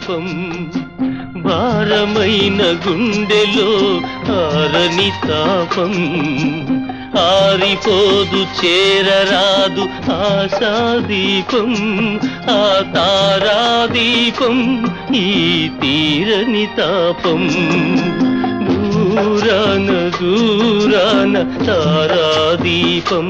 దీపం భారమైన గుండెలో ఆరని తాపం ఆరిపోదు చేరరాదు ఆశా దీపం ఆ తారాదీపం ఈ తీరని తాపం దూరాన దూరాన తారాదీపం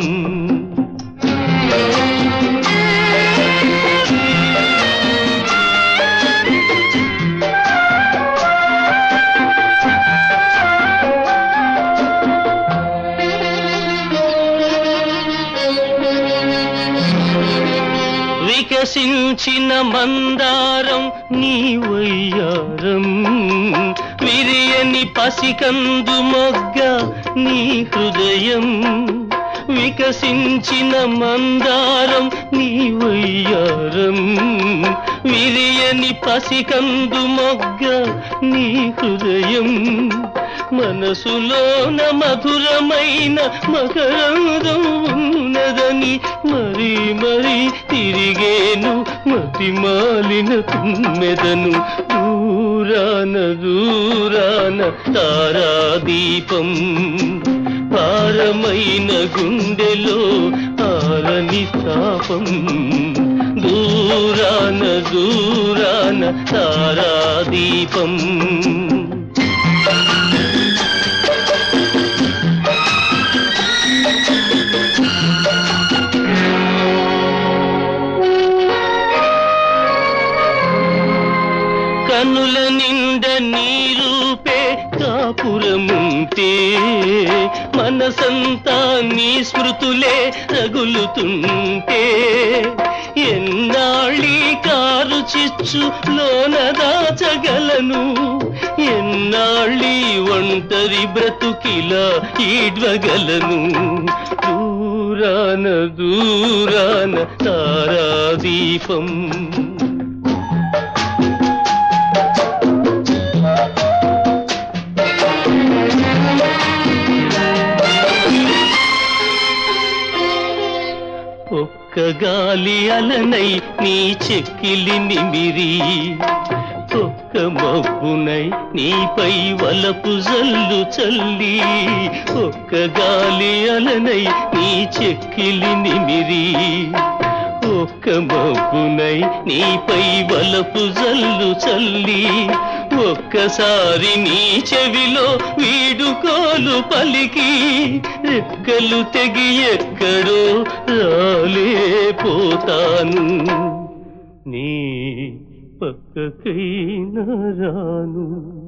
వికసించిన మందారం నీ వయ్యారం విరియని పసికందు మొగ్గ నీ హృదయం వికసించిన మందారం నీ వయ్యారం విరియని పసికందు మొగ్గ నీ హృదయం మనసులోన మధురమైన మకరందం ఉన్నదని మరి మరి తిరిగేను మతి మాలిన తుమ్మెదను దూరాన దూరాన తారాదీపం భారమైన గుండెలో ఆరని తాపం దూరాన దూరాన తారాదీపం కనుల నిండ నీరూపే కాపురముంటే మనసంతా నీ స్మృతులే రగులుతుంటే ఎన్నాళ్ళీ కారు చిచ్చు లోన దాచగలను ఎన్నాళ్ళీ ఒంటరి బ్రతుకిలా ఈడ్వగలను దూరాన దూరాన తారాదీపం ఒక్క గాలి అలనై నీ చెక్కిలి నిమిరి ఒక్క మబ్బునై నీపై వలపు జల్లు చల్లి ఒక్క గాలి అలనై నీ చెక్కిలి నిమిరి ఒక్క మబ్బునై నీపై వలపు జల్లు చల్లి ఒక్కసారి నీ చెవిలో వీడుకోలు పలికి రెక్కలు తెగి ఎక్కడో రాలేపోతాను నీ పక్కకైనా రాను